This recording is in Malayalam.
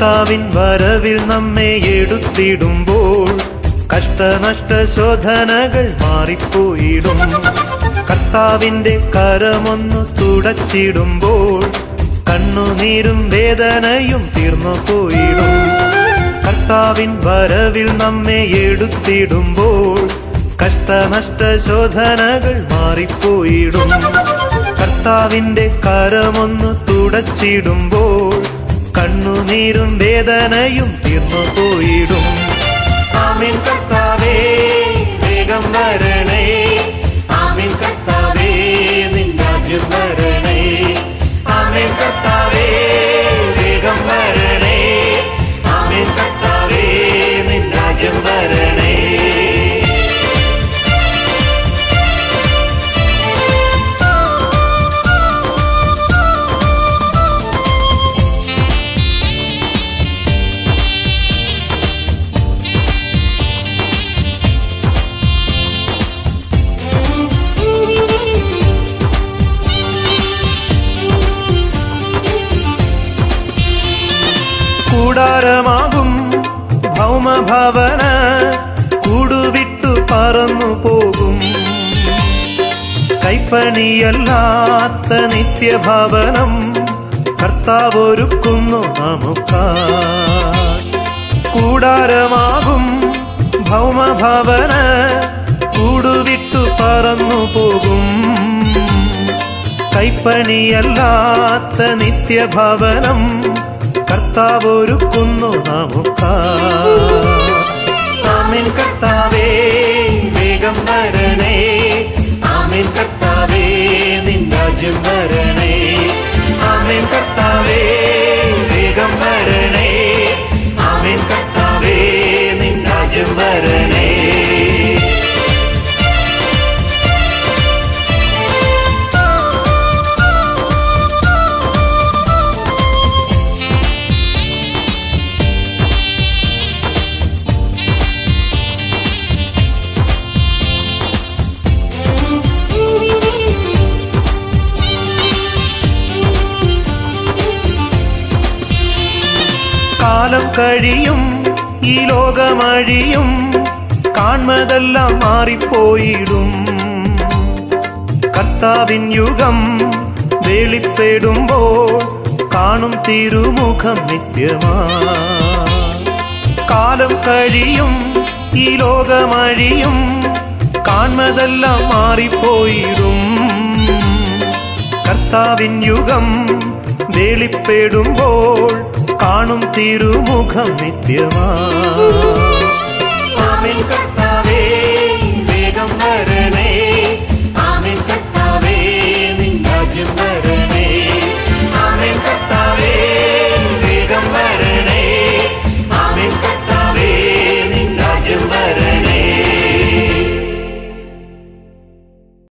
കർത്താവിൻ വരവിൽ നമ്മെ എടുത്തിടുമ്പോൾ കഷ്ടനഷ്ട ശോധനകൾ മാറിപ്പോയിടും കർത്താവിന്റെ കരമൊന്നു തുടച്ചിടുമ്പോൾ കണ്ണുനീരും വേദനയും തീർന്നു പോയിടും കർത്താവിൻ വരവിൽ നമ്മെ എടുത്തിടുമ്പോൾ കഷ്ടനഷ്ട ശോധനകൾ മാറിപ്പോയിടും കർത്താവിന്റെ കരമൊന്നു തുടച്ചിടുമ്പോൾ കണ്ണുനീരും വേദനയും തീർന്നു പോയിടും ആമീൻ കർത്താവേ വേഗം വരണേ ആമീൻ കർത്താവേ നിൻ രാജ്യം വരണേ ആമീൻ കർത്താവേ വേഗം വരണേ ആമീൻ കർത്താവേ നിൻ രാജ്യം വരണേ കൂടാരമാകും ഭൗമഭവന കൂടുവിട്ടു പറന്നു പോകും കൈപ്പണിയല്ലാത്ത നിത്യഭവനം കർത്താവൊരുക്കുന്നു നമുക്കാ കൂടാരമാകും ഭൗമഭവന കൂടുവിട്ടു പറന്നു പോകും കൈപ്പണിയല്ലാത്ത നിത്യഭവനം കർത്താവൊരുക്കുന്നു നമുക്കാ ആമേൻ കർത്താവേ വേഗം വരണേ ആമേൻ കർത്താവേ നിൻ രാജ്യം വരണേ ആമേൻ കർത്താവേ വേഗം വരണേ ആമേൻ കർത്താവേ നിൻ രാജ്യം വരണേ കാലം കഴിയും ഈ ലോകമഴിയും കാൺമതെല്ലാം മാറിപ്പോയിടും കർത്താവിൻ യുഗം വെളിപ്പെടുമ്പോൾ കാണും തിരുമുഖം നിത്യമാ കാലം കഴിയും ഈ ലോകമഴിയും കാൺമതെല്ലാം മാറിപ്പോയിടും കർത്താവിൻ യുഗം വെളിപ്പെടുമ്പോൾ കാണും തിരുമുഖം നിത്യമാ ആമേൻ കർത്താവേ